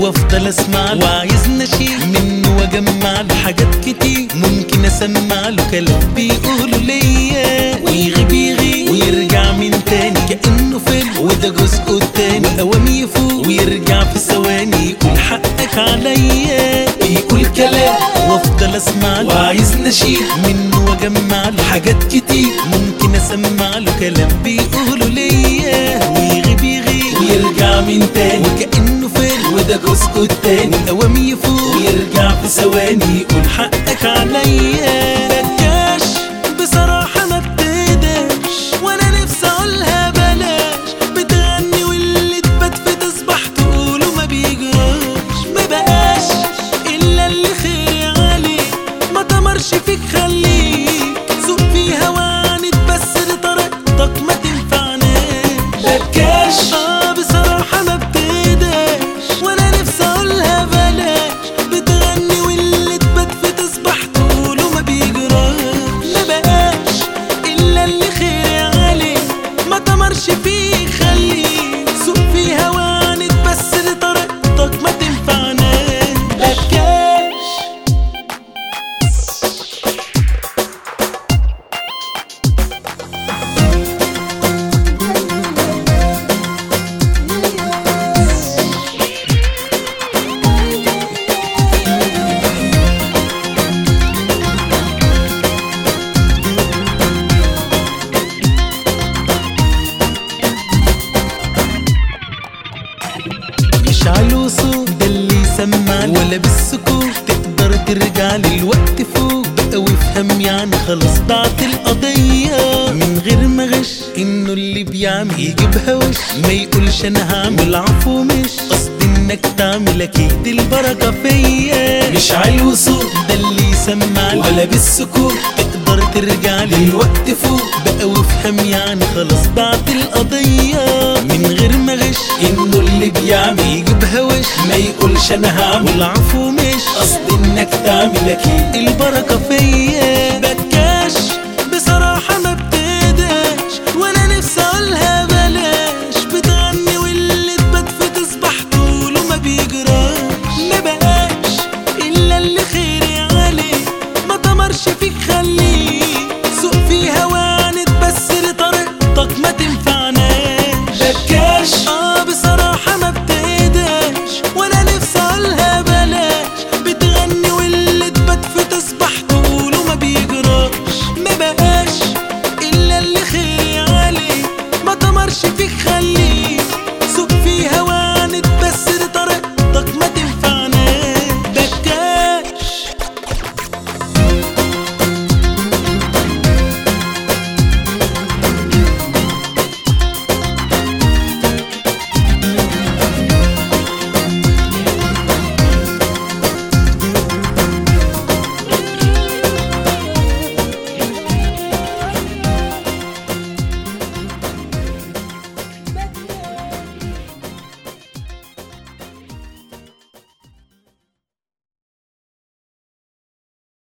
وافضل اسمع له وعايز نشيل منه واجمع له حاجات كتير ممكن اسمع له كلام بيقوله ليا ويغيب يغيب ويرجع من تاني كانه فيلم وده جزءه التاني واوام يفوق ويرجع في ثواني يقول حقك عليا يقول كلام وافضل اسمع له وعايز نشيل منه واجمع له حاجات كتير ممكن اسمع له كلام بيقوله ليا ويغيب يغيب ويرجع من تاني وكانه فيلم وده جزءه التاني اوام يفوق ويرجع في ثواني يقول حقك عليا بكاش بصراحه ما ابتداش وانا نفسي اقولها بلاش بتغني واللي تبات في تصبح تقوله ما بيجراش ما بقاش الا اللي خير عليه ما تمرش فيك خليك سوق فيها وعند بس لطريقتك ما تنفعناش بكاش اه بصراحة ما ابتداش وانا نفسي اقولها بلاش بتغني واللي تبات في تصبح تقوله ما بيجراش ما بقاش الا اللي خير عليه ما تمرش فيه خليك سوق فيها وعند بس لطريقتك ما تنفعناش بكاش مش على الوصول ده اللي يسمع ولا بالسكوت تقدر ترجع للوقت فوق بقى وافهم يعني خلاص ضاعت القضية من غير ما غش انه اللي بيعمل يجيبها وش ما يقولش انا هعمل عفو مش قصدي انك تعمل اكيد البركة فيا مش على الوصول ده اللي يسمع ولا بالسكوت تقدر ترجع للوقت فوق بقى وافهم يعني خلاص ضاعت القضية من غير ما غش انه اللي بيعمل يجيبها وش ما يقولش انا هعمل عفو مش قصدي انك تعمل اكيد البركة فيا بك